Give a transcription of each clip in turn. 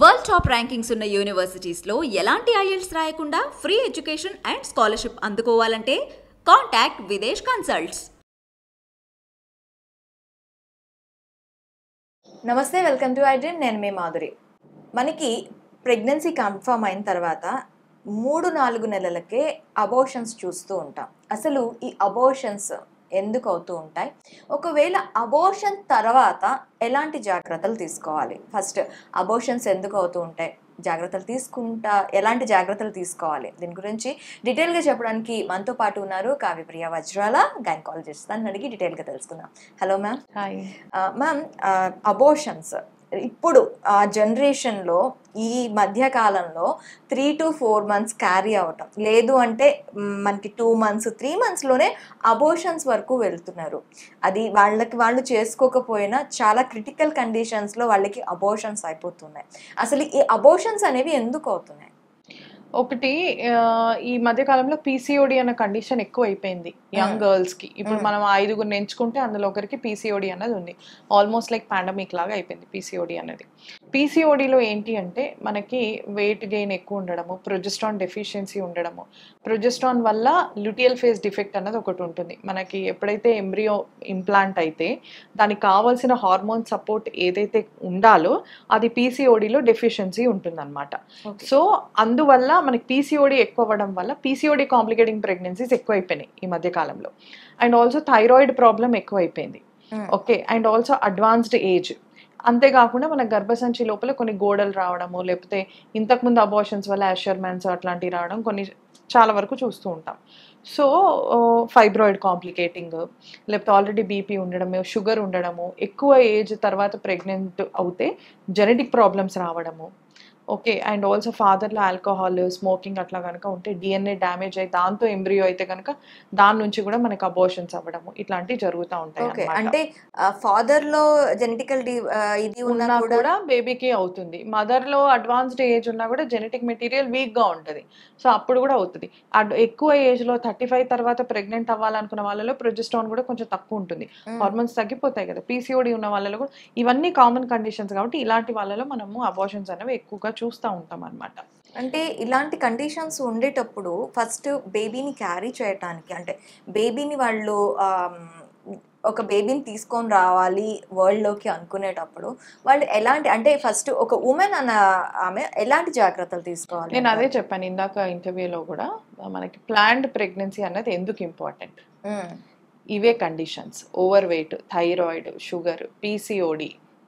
World top rankings ఉన్న యూనివర్సిటీస్లో ఎలాంటి IELTS రాయకుండా ఫ్రీ ఎడ్యుకేషన్ అండ్ స్కాలర్షిప్ అందుకోవాలంటే కాంటాక్ట్ విదేశ్ కన్సల్ట్స్ నమస్తే వెల్కమ్ టు ఐ డ్రీమ్ నేను మీ మాధురి మనకి ప్రెగ్నెన్సీ కన్ఫర్మ్ అయిన తర్వాత మూడు నాలుగు నెలలకే అబోషన్స్ చూస్తూ ఉంటాం అసలు ఈ అబోషన్స్ ఎందుకు అవుతూ ఉంటాయి ఒకవేళ అబోషన్ తర్వాత ఎలాంటి జాగ్రత్తలు తీసుకోవాలి ఫస్ట్ అబోషన్స్ ఎందుకు అవుతూ ఉంటాయి జాగ్రత్తలు తీసుకుంటా ఎలాంటి జాగ్రత్తలు తీసుకోవాలి దీని గురించి డీటెయిల్గా చెప్పడానికి మనతో పాటు ఉన్నారు కావ్యప్రియ వజ్రాల గైనకాలజిస్ట్ దాన్ని అడిగి డీటెయిల్గా తెలుసుకుందాం hello ma'am hi ma'am abortions ఇప్పుడు ఆ జనరేషన్లో ఈ మధ్య కాలంలో three to four months carry అవటం లేదు అంటే మ్, మనకి టూ మంత్స్ త్రీ మంత్స్లోనే అబోషన్స్ వరకు వెళ్తున్నారు అది వాళ్ళకి వాళ్ళు చేసుకోకపోయినా చాలా క్రిటికల్ కండిషన్స్లో వాళ్ళకి అబోషన్స్ అయిపోతున్నాయి అసలు ఈ అబోషన్స్ అనేవి ఎందుకు అవుతున్నాయి ఒకటి ఆ, ఈ మధ్య కాలంలో పీసీఓడి అన్న కండిషన్ ఎక్కువ అయిపోయింది యంగ్ గర్ల్స్ కి ఇప్పుడు Mm. మనం ఐదుగురిని ఎంచుకుంటే అందులో ఒకరికి పీసీఓడి అన్నది ఉంది ఆల్మోస్ట్ లైక్ పాండమిక్ లాగా అయిపోయింది పీసీఓడి అనేది పీసీఓడిలో ఏంటి అంటే మనకి వెయిట్ గెయిన్ ఎక్కువ ఉండడము ప్రొజెస్ట్రాన్ డెఫిషియన్సీ ఉండడము ప్రొజెస్ట్రాన్ వల్ల ల్యూటియల్ ఫేస్ డిఫెక్ట్ అన్నది ఒకటి ఉంటుంది మనకి ఎప్పుడైతే ఎంబ్రియో ఇంప్లాంట్ అయితే దానికి కావాల్సిన హార్మోన్ సపోర్ట్ ఏదైతే ఉండాలో అది పీసీఓడిలో డెఫిషియన్సీ ఉంటుందన్నమాట సో అందువల్ల మనకి పీసీఓడి ఎక్కువ అవ్వడం వల్ల పీసీఓడి కాంప్లికేటింగ్ ప్రెగ్నెన్సీస్ ఎక్కువ అయిపోయినాయి ఈ మధ్య కాలంలో అండ్ ఆల్సో థైరాయిడ్ ప్రాబ్లం ఎక్కువ అయిపోయింది Mm. Okay and also advanced age అంతేకాకుండా మన గర్భసంచి లోపల కొన్ని గోడలు రావడము లేకపోతే ఇంతకుముందు అబార్షన్స్ వల్ల యాషర్మాన్స్ అట్లాంటివి రావడం కొన్ని చాలా వరకు చూస్తూ ఉంటాం సో ఫైబ్రాయిడ్ కాంప్లికేటింగ్ లేకపోతే ఆల్రెడీ బీపీ ఉండడము షుగర్ ఉండడము ఎక్కువ ఏజ్ తర్వాత ప్రెగ్నెంట్ అవుతే జెనెటిక్ ప్రాబ్లమ్స్ రావడము ఓకే అండ్ ఆల్సో ఫాదర్లో ఆల్కహాల్ స్మోకింగ్ అట్లా కనుక ఉంటే డిఎన్ఏ డ్యామేజ్ అయ్యి దాంతో ఎంబ్రియో అయితే కనుక దాని నుంచి కూడా మనకి అబోషన్స్ అవ్వడము ఇట్లాంటివి జరుగుతూ ఉంటాయి ఓకే అన్నమాట. అంటే ఫాదర్ లో జెనెటికల్ ఇది ఉన్నా ఉన్నా కూడా కూడా బేబీకి అవుతుంది మదర్ లో అడ్వాన్స్డ్ ఏజ్ ఉన్నా కూడా జెనెటిక్ మెటీరియల్ వీక్ గా ఉంటుంది సో అప్పుడు కూడా అవుతుంది అడ్- ఎక్కువ ఏజ్ లో థర్టీ ఫైవ్ తర్వాత ప్రెగ్నెంట్ అవ్వాలనుకున్న వాళ్ళలో ప్రొజెస్ట్రాన్ కూడా కొంచెం తక్కువ ఉంటుంది Mm. హార్మోన్స్ తగ్గిపోతాయి కదా పీసీఓడి ఉన్న వాళ్ళలో కూడా ఇవన్నీ కామన్ కండిషన్స్ కాబట్టి ఇలాంటి వాళ్ళలో మనము అబార్షన్స్ అనేవి ఎక్కువగా చూస్తూ ఉంటాం అనమాట అంటే ఇలాంటి కండిషన్స్ ఉండేటప్పుడు ఫస్ట్ బేబీని క్యారీ చేయటానికి అంటే బేబీని వాళ్ళు ఆమ్, ఒక బేబీని తీసుకొని రావాలి వరల్డ్లోకి అనుకునేటప్పుడు వాళ్ళు ఎలాంటి అంటే ఫస్ట్ ఒక ఉమెన్ అన్న ఆమె ఎలాంటి జాగ్రత్తలు తీసుకోవాలి నేను అదే చెప్పాను ఇందాక ఇంటర్వ్యూలో కూడా మనకి ప్లాన్డ్ ప్రెగ్నెన్సీ అన్నది ఎందుకు ఇంపార్టెంట్ ఉమ్, ఇవే conditions overweight thyroid sugar PCOD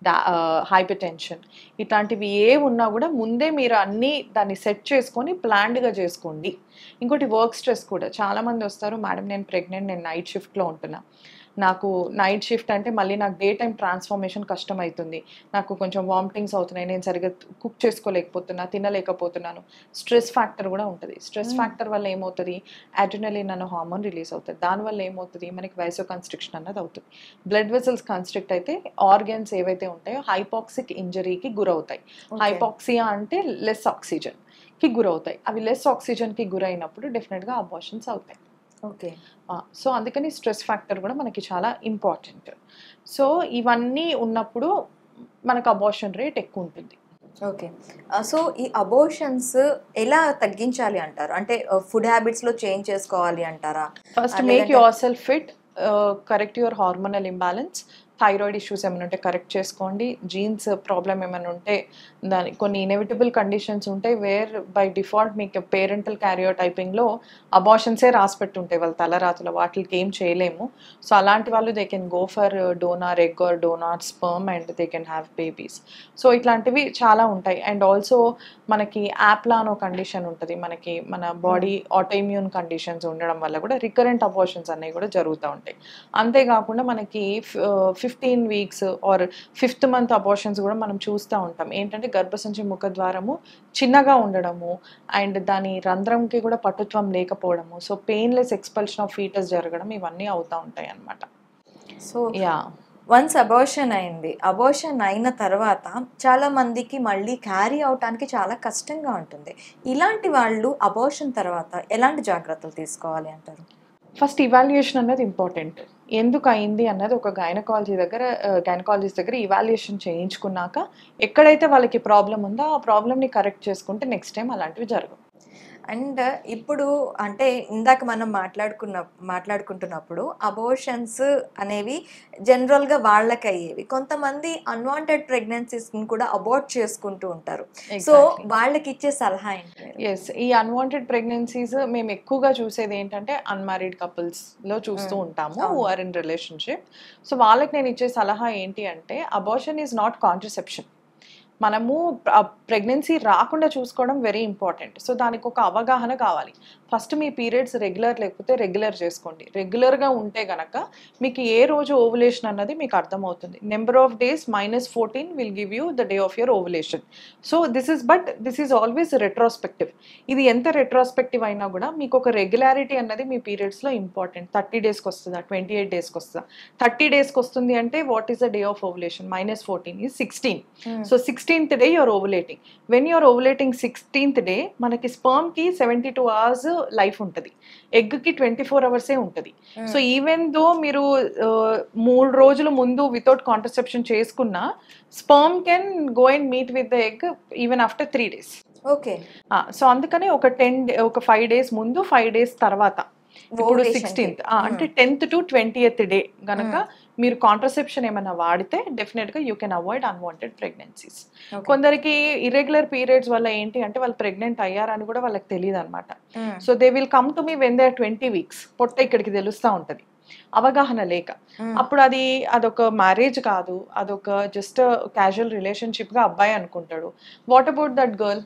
hypertension ఇట్లాంటివి ఏ ఉన్నా కూడా ముందే మీరు అన్నీ దాన్ని సెట్ చేసుకొని ప్లాన్డ్గా చేసుకోండి ఇంకోటి వర్క్ స్ట్రెస్ కూడా చాలామంది వస్తారు మేడం నేను ప్రెగ్నెంట్ నేను నైట్ షిఫ్ట్లో ఉంటున్నా నాకు నైట్ షిఫ్ట్ అంటే మళ్ళీ నాకు డే టైం ట్రాన్స్ఫర్మేషన్ కష్టం అవుతుంది నాకు కొంచెం వామిటింగ్స్ అవుతున్నాయి నేను సరిగ్గా కుక్ చేసుకోలేకపోతున్నా తినలేకపోతున్నాను స్ట్రెస్ ఫ్యాక్టర్ కూడా ఉంటుంది స్ట్రెస్ Mm. ఫ్యాక్టర్ వల్ల ఏమవుతుంది అడ్రినలిన్ అన్న హార్మోన్ రిలీజ్ అవుతుంది దానివల్ల ఏమవుతుంది మనకి వైసో కన్స్ట్రిక్షన్ అన్నది అవుతుంది బ్లడ్ వెసల్స్ కన్స్ట్రిక్ట్ అయితే ఆర్గన్స్ ఏవైతే ఉంటాయో హైపాక్సిక్ ఇంజరీకి గురవుతాయి okay. హైపాక్సియా అంటే లెస్ ఆక్సిజన్ కి గురవుతాయి అవి లెస్ ఆక్సిజన్ కి గురైనప్పుడు డెఫినెట్గా అబార్షన్స్ అవుతాయి ఓకే సో అందుకని స్ట్రెస్ ఫ్యాక్టర్ కూడా మనకి చాలా ఇంపార్టెంట్ సో ఇవన్నీ ఉన్నప్పుడు మనకు అబార్షన్ రేట్ ఎక్కువ ఉంటుంది ఓకే సో ఈ అబోషన్స్ ఎలా తగ్గించాలి అంటారు అంటే ఫుడ్ హ్యాబిట్స్ లో చేంజ్ చేసుకోవాలి అంటారా ఫస్ట్ ఆ, మేక్ లేదంటే- yourself fit correct your hormonal imbalance thyroid issues ఏమైనా ఉంటే కరెక్ట్ చేసుకోండి జీన్స్ ప్రాబ్లం ఏమైనా ఉంటే దాని కొన్ని ఇన్ఎవిటబుల్ కండిషన్స్ ఉంటాయి వేర్ బై డిఫాల్ట్ మీకు పేరెంటల్ క్యారియో టైపింగ్లో అబార్షన్సే రాసి పెట్టి ఉంటాయి వాళ్ళ తలరాతులు వాటికి ఏం చేయలేము సో అలాంటి వాళ్ళు they can go for donor egg or donor sperm and they can have babies so ఇట్లాంటివి చాలా ఉంటాయి అండ్ ఆల్సో మనకి యాప్లా అనో కండిషన్ ఉంటుంది మనకి మన బాడీ ఆటోఇమ్యూన్ కండిషన్స్ ఉండడం వల్ల కూడా రికరెంట్ అబార్షన్స్ అనేవి కూడా జరుగుతూ ఉంటాయి అంతేకాకుండా మనకి fifteen weeks or fifth month abortions కూడా మనం చూస్తూ ఉంటాం ఏంటంటే గర్భసంచి ముఖద్వారము చిన్నగా ఉండడము అండ్ దాని రంధ్రంకి కూడా పటుత్వం లేకపోవడము so painless expulsion of foetus జరగడం ఇవన్నీ అవుతూ ఉంటాయి అన్నమాట సో యా వన్స్ అబోషన్ అయింది అబోషన్ అయిన తర్వాత చాలా మందికి మళ్ళీ క్యారీ అవటానికి చాలా కష్టంగా ఉంటుంది ఇలాంటి వాళ్ళు అబోషన్ తర్వాత ఎలాంటి జాగ్రత్తలు తీసుకోవాలి అంటారు ఫస్ట్ ఇవాల్యుయేషన్ అన్నది ఇంపార్టెంట్ ఎందుకు అయింది అన్నది ఒక గైనకాలజీ దగ్గర గైనకాలజిస్ట్ దగ్గర ఇవాల్యుయేషన్ చేయించుకున్నాక ఎక్కడైతే వాళ్ళకి ప్రాబ్లం ఉందో ఆ ప్రాబ్లమ్ని కరెక్ట్ చేసుకుంటే నెక్స్ట్ టైం అలాంటివి జరగవు అండ్ ఇప్పుడు అంటే ఇందాక మనం మాట్లాడుకున్న మాట్లాడుకుంటున్నప్పుడు అబోషన్స్ అనేవి జనరల్గా వాళ్ళకి అయ్యేవి కొంతమంది అన్వాంటెడ్ ప్రెగ్నెన్సీస్ని కూడా అబార్ట్ చేసుకుంటూ ఉంటారు సో Exactly. వాళ్ళకి ఇచ్చే సలహా ఏంటి మీరు? ఎస్ ఈ అన్వాంటెడ్ ప్రెగ్నెన్సీస్ మేము ఎక్కువగా చూసేది ఏంటంటే అన్మ్యారీడ్ కపుల్స్లో చూస్తూ ఉంటాము హూ అవును. ఆర్ ఇన్ రిలేషన్షిప్ సో వాళ్ళకి నేను ఇచ్చే సలహా ఏంటి అంటే అబార్షన్ ఈజ్ నాట్ కాంట్రసెప్షన్ మనము ప్రెగ్నెన్సీ రాకుండా చూసుకోవడం వెరీ ఇంపార్టెంట్ సో దానికి ఒక అవగాహన కావాలి ఫస్ట్ మీ పీరియడ్స్ రెగ్యులర్ లేకపోతే రెగ్యులర్ చేసుకోండి రెగ్యులర్గా ఉంటే గనక మీకు ఏ రోజు ఓవులేషన్ అన్నది మీకు అర్థమవుతుంది number of days minus fourteen will give you the day of your ovulation so this is but this is always retrospective ఇది ఎంత రెట్రోస్పెక్టివ్ అయినా కూడా మీకు ఒక రెగ్యులారిటీ అన్నది మీ పీరియడ్స్లో ఇంపార్టెంట్ థర్టీ డేస్కి వస్తుందా ట్వంటీ ఎయిట్ డేస్కి వస్తుందా థర్టీ డేస్కి వస్తుంది అంటే what is the day of ovulation minus fourteen is sixteen so sixteenth day your ovulating when your ovulating sixteenth day మనకి స్పర్మ్కి సెవెంటీ టూ అవర్స్ లైఫ్ ఉంటుంది ఎగ్కి ట్వంటీ ఫోర్ అవర్సే ఉంటుంది సో ఈవెన్ దో మీరు ఆ, మూడు రోజుల ముందు వితౌట్ కాంట్రసెప్షన్ చేసుకున్నా sperm can go and meet with the egg even after three days okay so అందుకనే ఒక టెన్ ఒక ఫైవ్ డేస్ ముందు ఫైవ్ డేస్ తర్వాత ఇప్పుడు Ovulation కి. Sixteenth Hmm. అంటే టెన్త్ టు ట్వంటీయత్ డే గనక మీరు కాంట్రసెప్షన్ ఏమైనా వాడితే డెఫినెట్ గా you can avoid unwanted pregnancies Okay. కొందరికి ఇర్రెగ్యులర్ పీరియడ్స్ వల్ల ఏంటి అంటే వాళ్ళు ప్రెగ్నెంట్ అయ్యారని కూడా వాళ్ళకి తెలియదు అనమాట Mm. So they will come to me when they are twenty weeks పొట్ట ఇక్కడికి తెలుస్తూ ఉంటుంది అవగాహన లేక Mm. అప్పుడు అది అదొక మ్యారేజ్ కాదు అదొక జస్ట్ క్యాజువల్ రిలేషన్షిప్గా అబ్బాయి అనుకుంటాడు వాట్ అబౌట్ దట్ గర్ల్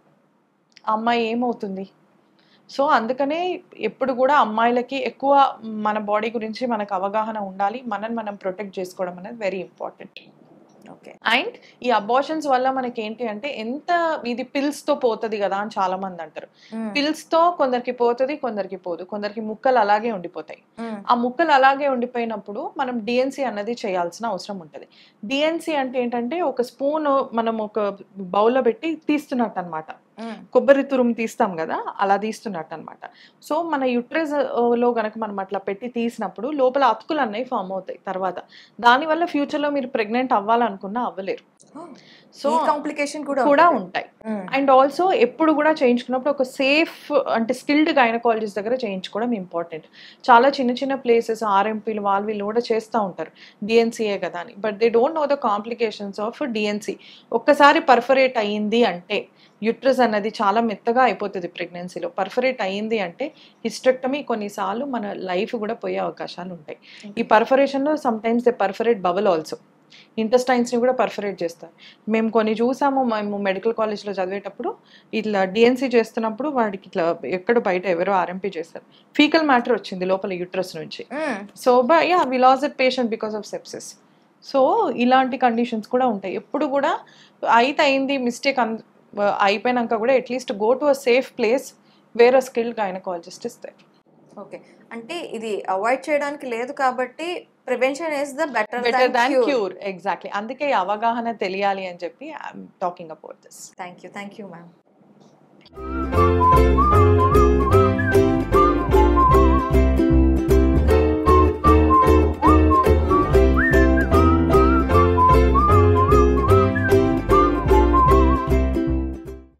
అమ్మాయి ఏమవుతుంది సో అందుకనే ఎప్పుడు కూడా అమ్మాయిలకి ఎక్కువ మన బాడీ గురించి మనకు అవగాహన ఉండాలి మనని మనం ప్రొటెక్ట్ చేసుకోవడం అనేది వెరీ ఇంపార్టెంట్ ఓకే అండ్ ఈ అబార్షన్స్ వల్ల మనకి ఏంటి అంటే ఎంత ఇది pills తో పోతుంది కదా అని చాలా మంది అంటారు Mm. Pills తో కొందరికి పోతుంది కొందరికి పోదు కొందరికి ముక్కలు అలాగే ఉండిపోతాయి Mm. ఆ ముక్కలు అలాగే ఉండిపోయినప్పుడు మనం డిఎన్సి అన్నది చేయాల్సిన అవసరం ఉంటుంది డిఎన్సి అంటే ఏంటంటే ఒక స్పూన్ మనం ఒక బౌల్లో పెట్టి తీస్తున్నట్టు అనమాట Mm. కొబ్బరి తురుము తీస్తాం కదా అలా తీస్తున్నట్టు అనమాట సో మన యుట్రస్ లో గనక మనం అట్లా పెట్టి తీసినప్పుడు లోపల అతుకులు అన్నవి ఫామ్ అవుతాయి తర్వాత దానివల్ల ఫ్యూచర్లో మీరు ప్రెగ్నెంట్ అవ్వాలనుకున్నా అవ్వలేరు Oh. సో ఈ కాంప్లికేషన్ కూడా కూడా ఉంటుంది. ఉంటాయి Mm. అండ్ ఆల్సో ఎప్పుడు కూడా చేయించుకున్నప్పుడు ఒక సేఫ్ అంటే స్కిల్డ్ గైనకాలజిస్ట్ దగ్గర చేయించుకోవడం ఇంపార్టెంట్ చాలా చిన్న చిన్న ప్లేసెస్ ఆర్ఎంపీలు వాళ్ళు వీళ్ళు కూడా చేస్తూ ఉంటారు డిఎన్సీఏ కదా అని but they don't know the complications of DNC ఒక్కసారి పర్ఫరేట్ అయ్యింది అంటే యుట్రస్ అన్నది చాలా మెత్తగా అయిపోతుంది ప్రెగ్నెన్సీలో పర్ఫరేట్ అయ్యింది అంటే హిస్టెక్టమీ కొన్నిసార్లు మన లైఫ్ కూడా పోయే అవకాశాలు ఉంటాయి ఈ పర్ఫరేషన్లో some times they perforate bowel also ఇంటెస్టైన్స్ని కూడా పర్ఫరేట్ చేస్తారు మేము కొన్ని చూసాము మేము మెడికల్ కాలేజ్లో చదివేటప్పుడు ఇట్లా డిఎన్సీ చేస్తున్నప్పుడు వాడికి ఇట్లా ఎక్కడ బయట ఎవరో ఆర్ఎంపీ చేస్తారు ఫీకల్ మ్యాటర్ వచ్చింది లోపల యూట్రస్ నుంచి Mm. So by yeah we lose that patient because of sepsis so ఇలాంటి కండిషన్స్ కూడా ఉంటాయి ఎప్పుడు కూడా అయితే అయింది మిస్టేక్ అన్ అయిపోయినాక కూడా at least go to a safe place వేరే స్కిల్ గైనకాలజిస్ట్ ఇస్తారు ఓకే అంటే ఇది అవాయిడ్ చేయడానికి లేదు కాబట్టి prevention is the better better than cure exactly అందుకే ఈ అవగాహన తెలియాలి అని చెప్పి I'm talking about this thank you thank you ma'am